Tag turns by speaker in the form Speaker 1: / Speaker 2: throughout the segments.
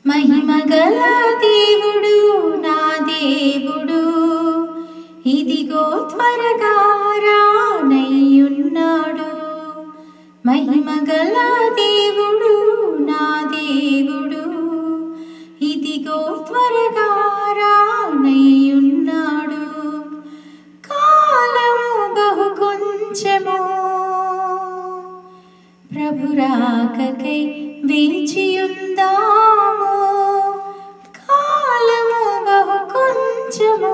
Speaker 1: మహిమగల దేవుడు నా దేవుడు ఇదిగో త్వరగా రానయ్యున్నాడు మహిమగల దేవుడు నా దేవుడు ఇదిగో త్వరగా రానయ్యున్నాడు కాలము బహు కొంచెము ప్రభు రాకకై వేచియుందాము కాలము బహు కొంచెము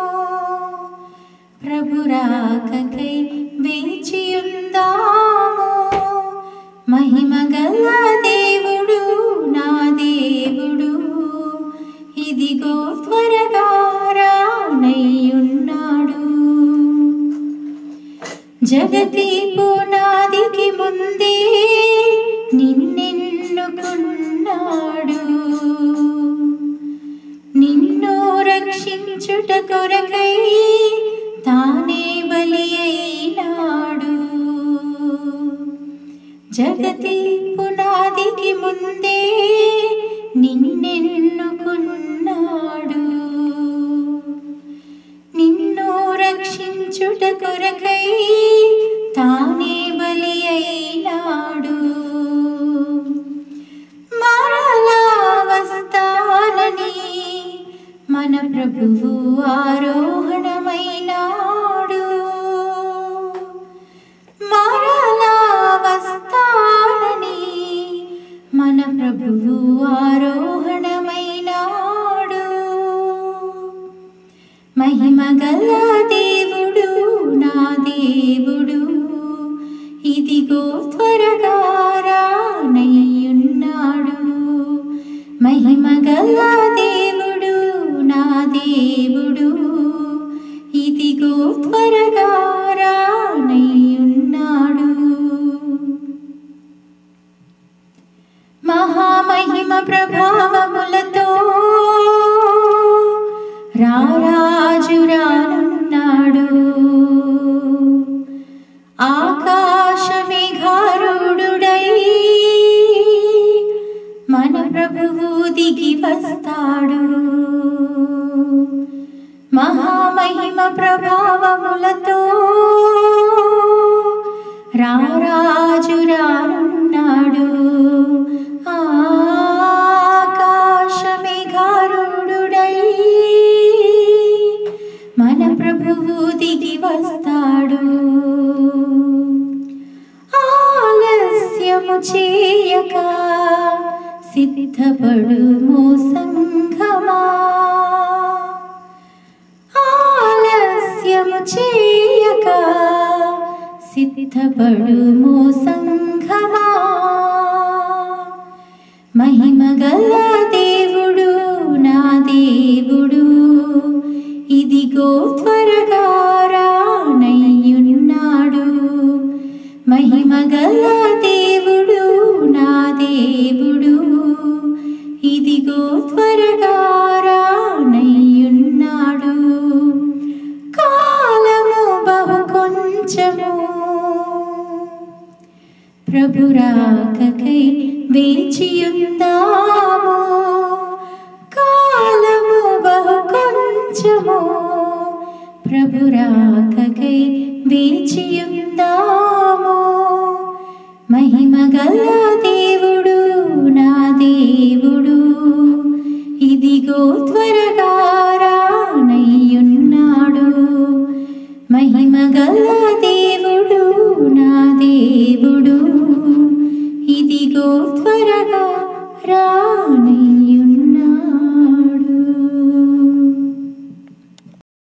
Speaker 1: ప్రభు రాకకై వేచియుందాము మహిమగల దేవుడు నా దేవుడు ఇదిగో త్వరగా రానయ్యున్నాడు జగతి పునాదికి ముందే నిన్నెన్నుకున్నాడు నిన్ను రక్షించుట కొరకై తానే బలి అయినాడు జగతి పునాదికి ముందే నిన్నెన్నుకున్నాడు నిన్ను రక్షించుట కొరకై తానే బలి అయినాడు మరలా వస్తానని మన ప్రభువు ఆరోహణమైనాడు మరలా వస్తానని మన ప్రభువు ఆరోహణమైనాడు మహిమగల దేవుడు నా దేవుడు ఇదిగో త్వరగా రానయ్యున్నాడు మహిమగల దేవుడు నా దేవుడు ఇదిగో త్వరగా రానయ్యున్నాడు మహామహిమ ప్రభావములతో రారాజు రానున్నాడు ఆకాశమేఘారుడుడై మన ప్రభువు దిగి వస్తాడు మహామహిమ ప్రభావములతో రారాజు రానున్నాడు ఆకాశమేఘారుడుడై మన ప్రభువు దిగి వస్తాడు ఆలస్యము చేయక సిద్ధపడుము సంఘమా ఆలస్యము చేయక సిద్ధపడుము సంఘమా మహిమగల దేవుడు నా దేవుడు ఇదిగో త్వరగా రానయ్యున్నాడు మహిమగల దేవుడు నా దేవుడు ఇదిగో త్వరగా రానయ్యున్నాడు కాలము బహు కొంచెము ప్రభు రాకకై వేచియుందాము కాలము బహు కొంచెము ప్రభు రాకకై వేచియుందాము మహిమగల దేవుడు నా దేవుడు ఇదిగో త్వర